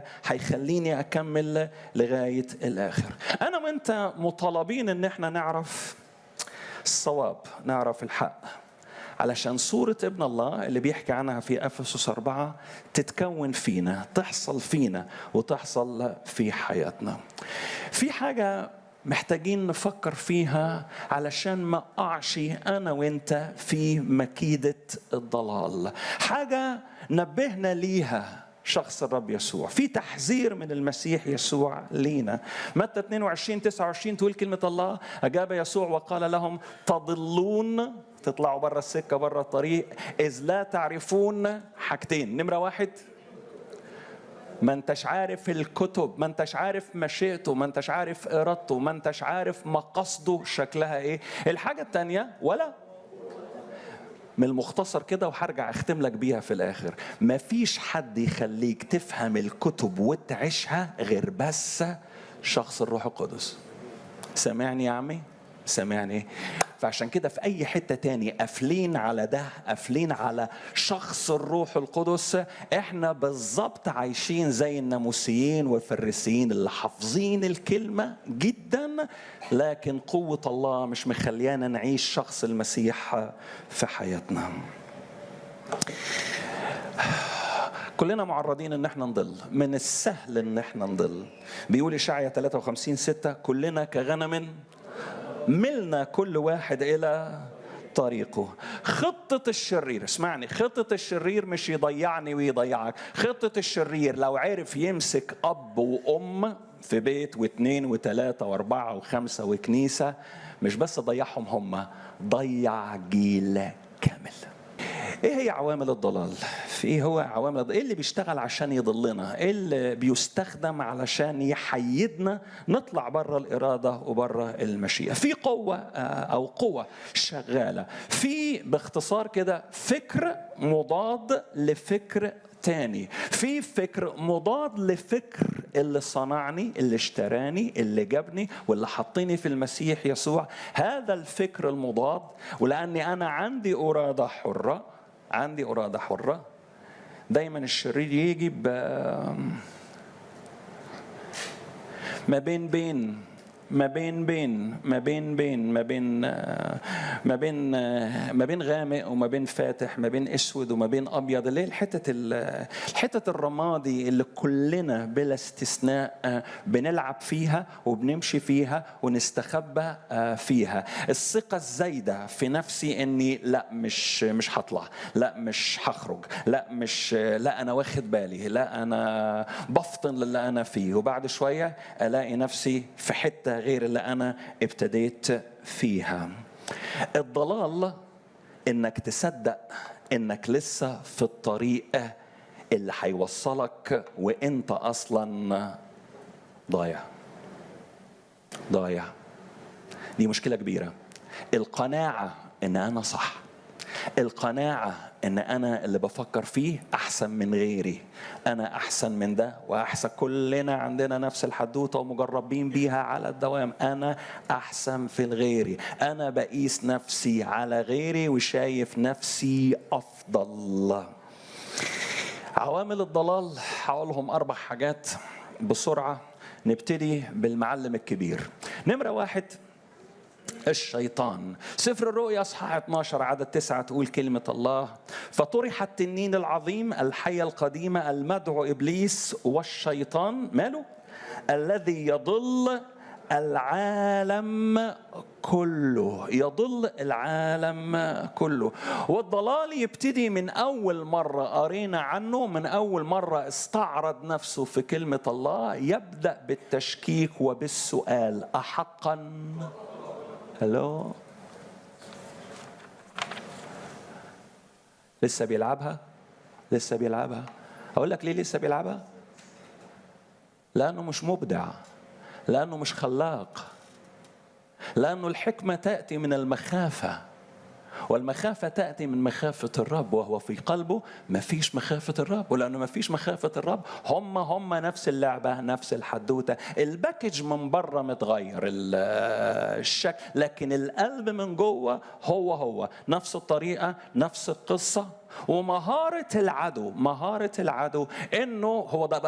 هيخليني اكمل لغايه الاخر انا وانت مطالبين ان احنا نعرف الصواب نعرف الحق علشان صورة ابن الله اللي بيحكي عنها في أفسس أربعة تتكون فينا تحصل فينا وتحصل في حياتنا في حاجة محتاجين نفكر فيها علشان ما اقعش انا وانت في مكيده الضلال حاجه نبهنا ليها شخص الرب يسوع في تحذير من المسيح يسوع لينا متى 22 29 تقول كلمة الله أجاب يسوع وقال لهم تضلون تطلعوا بره السكة بره الطريق إذ لا تعرفون حاجتين نمرة واحد ما انتش عارف الكتب ما انتش عارف مشيئته ما انتش عارف ارادته ما انتش عارف مقاصده شكلها ايه الحاجه الثانيه ولا من المختصر كده وهرجع اختم لك بيها في الاخر مفيش حد يخليك تفهم الكتب وتعيشها غير بس شخص الروح القدس سامعني يا عمي سامعني فعشان كده في اي حته تاني قافلين على ده قافلين على شخص الروح القدس احنا بالظبط عايشين زي الناموسيين والفريسيين اللي حافظين الكلمه جدا لكن قوه الله مش مخليانا نعيش شخص المسيح في حياتنا كلنا معرضين ان احنا نضل من السهل ان احنا نضل بيقول اشعيا 53 6 كلنا كغنم ملنا كل واحد الى طريقه خطة الشرير اسمعني خطة الشرير مش يضيعني ويضيعك خطة الشرير لو عرف يمسك أب وأم في بيت واثنين وثلاثة وأربعة وخمسة وكنيسة مش بس ضيعهم هم ضيع جيل كامل ايه هي عوامل الضلال؟ في ايه هو عوامل الضلال؟ ايه اللي بيشتغل عشان يضلنا؟ ايه اللي بيستخدم علشان يحيدنا نطلع بره الاراده وبره المشيئه؟ في قوه او قوه شغاله، في باختصار كده فكر مضاد لفكر تاني في فكر مضاد لفكر اللي صنعني اللي اشتراني اللي جابني واللي حطني في المسيح يسوع هذا الفكر المضاد ولاني انا عندي اراده حره عندي اراده حره دايما الشرير يجي ب ما بين بين ما بين بين ما بين بين ما بين ما بين ما بين غامق وما بين فاتح ما بين اسود وما بين ابيض اللي هي الحتت الحتت الرمادي اللي كلنا بلا استثناء بنلعب فيها وبنمشي فيها ونستخبى فيها الثقه الزايده في نفسي اني لا مش مش هطلع لا مش هخرج لا مش لا انا واخد بالي لا انا بفطن للي انا فيه وبعد شويه الاقي نفسي في حته غير اللي انا ابتديت فيها الضلال انك تصدق انك لسه في الطريق اللي هيوصلك وانت اصلا ضايع ضايع دي مشكله كبيره القناعه ان انا صح القناعه ان انا اللي بفكر فيه احسن من غيري انا احسن من ده واحسن كلنا عندنا نفس الحدوته ومجربين بيها على الدوام انا احسن في غيري انا بقيس نفسي على غيري وشايف نفسي افضل عوامل الضلال هقولهم اربع حاجات بسرعه نبتدي بالمعلم الكبير نمره واحد الشيطان سفر الرؤيا اصحاح 12 عدد تسعة تقول كلمة الله فطرح التنين العظيم الحية القديمة المدعو إبليس والشيطان ماله الذي يضل العالم كله يضل العالم كله والضلال يبتدي من أول مرة قرينا عنه من أول مرة استعرض نفسه في كلمة الله يبدأ بالتشكيك وبالسؤال أحقا هلو لسه بيلعبها لسه بيلعبها اقول لك ليه لسه بيلعبها لانه مش مبدع لانه مش خلاق لانه الحكمه تاتي من المخافه والمخافة تأتي من مخافة الرب وهو في قلبه ما فيش مخافة الرب ولأنه ما فيش مخافة الرب هم هم نفس اللعبة نفس الحدوتة الباكج من بره متغير الشكل لكن القلب من جوه هو هو نفس الطريقة نفس القصة ومهارة العدو مهارة العدو انه هو ده